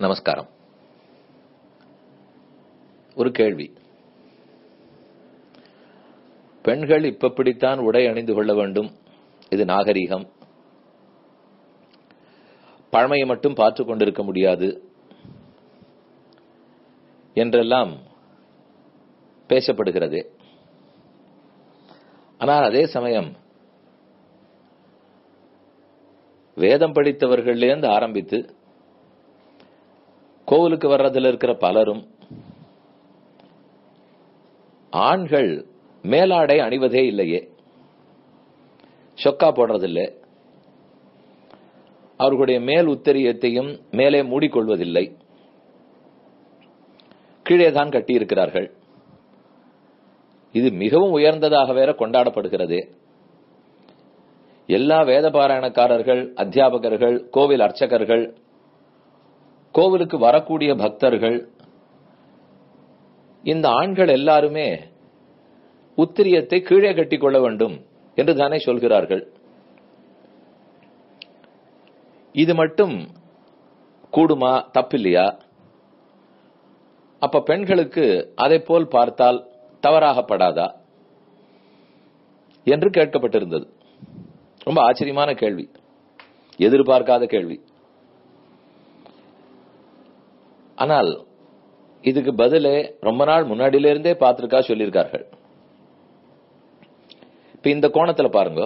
நமஸ்காரம் ஒரு கேள்வி பெண்கள் இப்ப இப்படித்தான் உடை அணிந்து கொள்ள வேண்டும் இது நாகரீகம் பழமையை மட்டும் பார்த்து கொண்டிருக்க முடியாது என்றெல்லாம் பேசப்படுகிறது ஆனால் அதே சமயம் வேதம் படித்தவர்கள்லேருந்து ஆரம்பித்து கோவிலுக்கு வர்றதுல இருக்கிற பலரும் ஆண்கள் மேலாடை அணிவதே இல்லையே சொக்கா போடுறதில்லை அவர்களுடைய மேல் உத்தரியத்தையும் மேலே மூடிக்கொள்வதில்லை கீழே தான் கட்டியிருக்கிறார்கள் இது மிகவும் உயர்ந்ததாக வேற கொண்டாடப்படுகிறது எல்லா வேத பாராயணக்காரர்கள் அத்தியாபகர்கள் கோவில் அர்ச்சகர்கள் கோவிலுக்கு வரக்கூடிய பக்தர்கள் இந்த ஆண்கள் எல்லாருமே உத்திரியத்தை கீழே கட்டிக் கொள்ள வேண்டும் என்று தானே சொல்கிறார்கள் இது மட்டும் கூடுமா தப்பில்லையா அப்ப பெண்களுக்கு அதை போல் பார்த்தால் தவறாகப்படாதா என்று கேட்கப்பட்டிருந்தது ரொம்ப ஆச்சரியமான கேள்வி எதிர்பார்க்காத கேள்வி ஆனால் இதுக்கு பதிலே ரொம்ப நாள் முன்னாடியிலிருந்தே பார்த்திருக்கா சொல்லியிருக்கார்கள் இப்ப இந்த கோணத்துல பாருங்க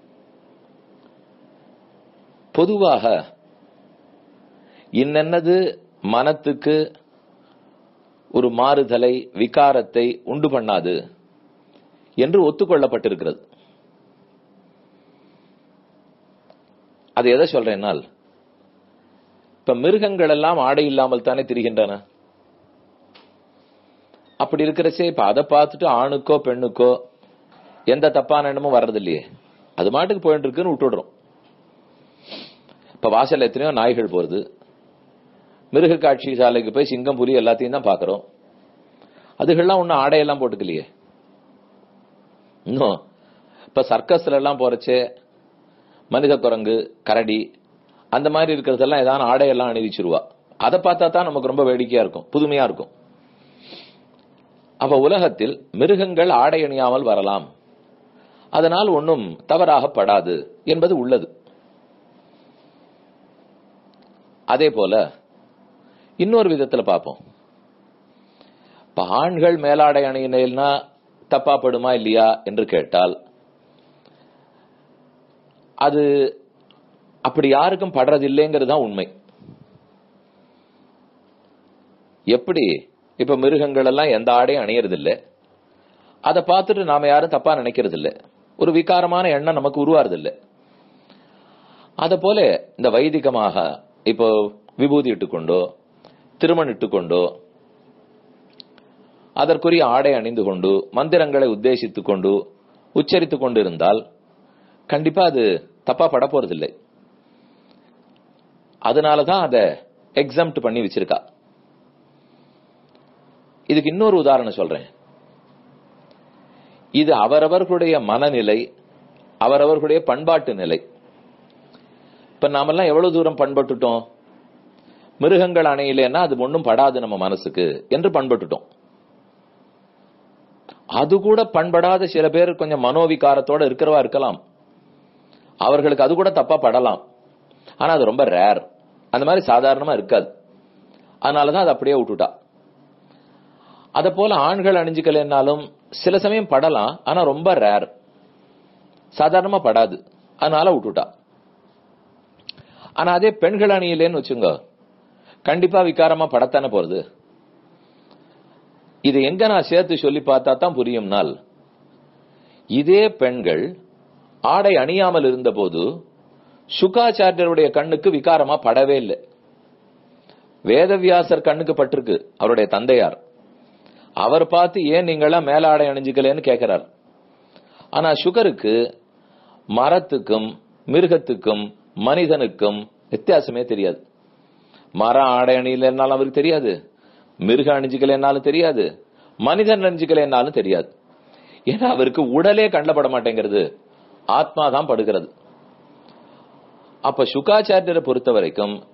பொதுவாக இன்னென்னது மனத்துக்கு ஒரு மாறுதலை விகாரத்தை உண்டு பண்ணாது என்று ஒத்துக்கொள்ளப்பட்டிருக்கிறது அது எதை சொல்றேன்னால் இப்ப மிருகங்கள் எல்லாம் ஆடை இல்லாமல் தானே திரிகின்றன அப்படி இருக்கிறச்சே இப்ப அதை பார்த்துட்டு ஆணுக்கோ பெண்ணுக்கோ எந்த தப்பான எண்ணமும் வர்றது இல்லையே அது மாட்டுக்கு போயிட்டு இருக்குன்னு விட்டுடுறோம் இப்ப வாசல் எத்தனையோ நாய்கள் போறது மிருக காட்சி சாலைக்கு போய் சிங்கம் புலி எல்லாத்தையும் தான் பாக்குறோம் அதுகள்லாம் ஒன்னும் ஆடையெல்லாம் போட்டுக்கலையே இன்னும் இப்ப சர்க்கஸ்ல எல்லாம் போறச்சே மனித குரங்கு கரடி அந்த மாதிரி இருக்கிறதெல்லாம் ஏதாவது ஆடையெல்லாம் அணிவிச்சிருவா அதை பார்த்தா தான் நமக்கு ரொம்ப வேடிக்கையா இருக்கும் புதுமையா இருக்கும் அப்ப உலகத்தில் மிருகங்கள் ஆடை அணியாமல் வரலாம் அதனால் ஒன்றும் தவறாகப்படாது என்பது உள்ளது அதே போல இன்னொரு விதத்துல பார்ப்போம் இப்ப ஆண்கள் மேலாடை அணியினா தப்பாப்படுமா இல்லையா என்று கேட்டால் அது அப்படி யாருக்கும் படுறதில்லைங்கிறது தான் உண்மை எப்படி இப்ப மிருகங்கள் எல்லாம் எந்த ஆடையும் அணியறது இல்லை அதை பார்த்துட்டு நாம யாரும் தப்பா நினைக்கிறது இல்லை ஒரு விகாரமான எண்ணம் நமக்கு உருவாறது இல்லை அத போல இந்த வைதிகமாக இப்போ விபூதி இட்டுக்கொண்டோ திருமணம் இட்டுக்கொண்டோ அதற்குரிய ஆடை அணிந்து கொண்டு மந்திரங்களை உத்தேசித்துக் கொண்டு உச்சரித்துக் கொண்டு இருந்தால் கண்டிப்பா அது தப்பா பட போறதில்லை அதனாலதான் அதை எக்ஸாம்ட் பண்ணி வச்சிருக்கா இதுக்கு இன்னொரு உதாரணம் சொல்றேன் இது அவரவர்களுடைய மனநிலை அவரவர்களுடைய பண்பாட்டு நிலை இப்ப நாமெல்லாம் எவ்வளவு தூரம் பண்பட்டுட்டோம் மிருகங்கள் அணையிலேன்னா அது ஒன்றும் படாது நம்ம மனசுக்கு என்று பண்பட்டுட்டோம் அது கூட பண்படாத சில பேர் கொஞ்சம் மனோவிகாரத்தோட இருக்கிறவா இருக்கலாம் அவர்களுக்கு அது கூட தப்பா படலாம் ஆனா அது ரொம்ப ரேர் அந்த மாதிரி சாதாரணமா இருக்காது அதனாலதான் அது அப்படியே விட்டுட்டா அத போல ஆண்கள் அணிஞ்சுக்கலனாலும் சில சமயம் படலாம் ஆனா ரொம்ப ரேர் சாதாரணமா படாது அதனால விட்டுட்டா ஆனா அதே பெண்கள் அணியிலேன்னு வச்சுங்க கண்டிப்பா விகாரமா படத்தானே போறது இது எங்க நான் சேர்த்து சொல்லி பார்த்தா தான் புரியும்னால் இதே பெண்கள் ஆடை அணியாமல் இருந்த போது சுகாச்சாரியருடைய கண்ணுக்கு விகாரமா படவே இல்லை வேதவியாசர் கண்ணுக்கு பட்டிருக்கு அவருடைய தந்தையார் அவர் பார்த்து ஏன் நீங்களாம் மேல ஆடை அணிஞ்சுக்கலன்னு கேட்கிறார் ஆனா சுகருக்கு மரத்துக்கும் மிருகத்துக்கும் மனிதனுக்கும் வித்தியாசமே தெரியாது மரம் ஆடை அணியிலனாலும் அவருக்கு தெரியாது மிருகம் அணிஞ்சுக்கலனாலும் தெரியாது மனிதன் அணிஞ்சுக்கலனாலும் தெரியாது ஏன்னா அவருக்கு உடலே கண்டப்பட மாட்டேங்கிறது ஆத்மா தான் படுகிறது அப்ப சுகாச்சாரியரை பொறுத்த வரைக்கும்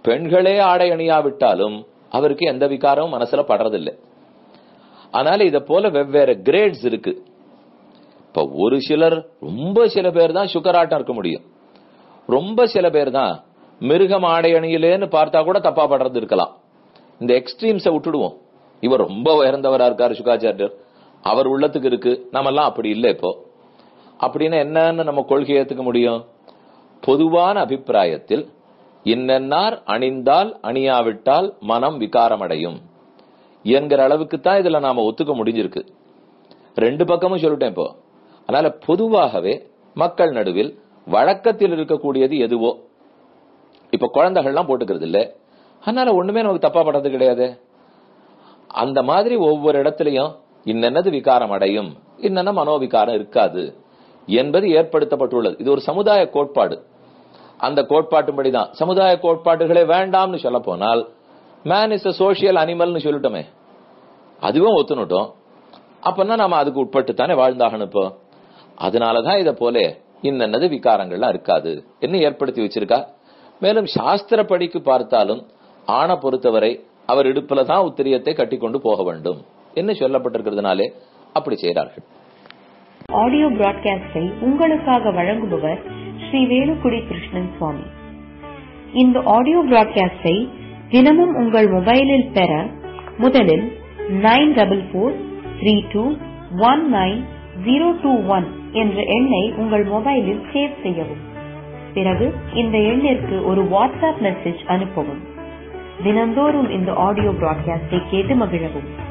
பெண்களே ஆடை அணியாவிட்டாலும் அவருக்கு எந்த விகாரமும் மனசுல படுறதில்லை அதனால இத போல வெவ்வேறு கிரேட்ஸ் இருக்கு இப்ப ஒரு சிலர் ரொம்ப சில பேர் தான் சுகராட்டம் இருக்க முடியும் ரொம்ப சில பேர் தான் மிருகம் ஆடை அணியிலேன்னு பார்த்தா கூட தப்பா படுறது இருக்கலாம் இந்த எக்ஸ்ட்ரீம்ஸை விட்டுடுவோம் இவர் ரொம்ப உயர்ந்தவரா இருக்காரு சுகாச்சாரியர் அவர் உள்ளத்துக்கு இருக்கு நாமெல்லாம் அப்படி இல்லை இப்போ அப்படின்னு என்னன்னு நம்ம கொள்கை ஏத்துக்க முடியும் பொதுவான அபிப்பிராயத்தில் இன்னென்னார் அணிந்தால் அணியாவிட்டால் மனம் விகாரமடையும் என்கிற அளவுக்கு தான் இதுல நாம ஒத்துக்க முடிஞ்சிருக்கு ரெண்டு பக்கமும் சொல்லிட்டேன் இப்போ அதனால பொதுவாகவே மக்கள் நடுவில் வழக்கத்தில் இருக்கக்கூடியது எதுவோ இப்ப குழந்தைகள்லாம் போட்டுக்கிறது இல்ல அதனால ஒண்ணுமே நமக்கு தப்பா படுறது கிடையாது அந்த மாதிரி ஒவ்வொரு இடத்துலயும் இன்னென்னது விகாரம் அடையும் இன்னென்ன மனோவிகாரம் இருக்காது என்பது ஏற்படுத்தப்பட்டுள்ளது இது ஒரு சமுதாய கோட்பாடு அந்த கோட்பாட்டும்படிதான் சமுதாய கோட்பாடுகளே வேண்டாம்னு சொல்ல போனால் மேன் இஸ் அ சோசியல் அனிமல்னு சொல்லிட்டோமே அதுவும் ஒத்துனுட்டோம் அப்பன்னா நாம அதுக்கு உட்பட்டு தானே வாழ்ந்தாகணும் இப்போ அதனாலதான் இத போல இன்னென்னது விகாரங்கள்லாம் இருக்காது என்ன ஏற்படுத்தி வச்சிருக்கா மேலும் சாஸ்திர படிக்கு பார்த்தாலும் ஆணை பொறுத்தவரை அவர் இடுப்புல தான் உத்திரியத்தை கட்டி கொண்டு போக வேண்டும் என்ன சொல்லப்பட்டிருக்கிறதுனாலே அப்படி செய்கிறார்கள் ஆடியோ பிராட்காஸ்டை உங்களுக்காக வழங்குபவர் ஸ்ரீ வேலுக்குடி கிருஷ்ணன் சுவாமி இந்த ஆடியோ பிராட்காஸ்டை தினமும் உங்கள் மொபைலில் பெற முதலில் nine double four three two one nine zero two one என்ற எண்ணை உங்கள் மொபைலில் சேவ் செய்யவும் பிறகு இந்த எண்ணிற்கு ஒரு வாட்ஸ்அப் மெசேஜ் அனுப்பவும் தினந்தோறும் இந்த ஆடியோ பிராட்காஸ்டை கேட்டு மகிழவும்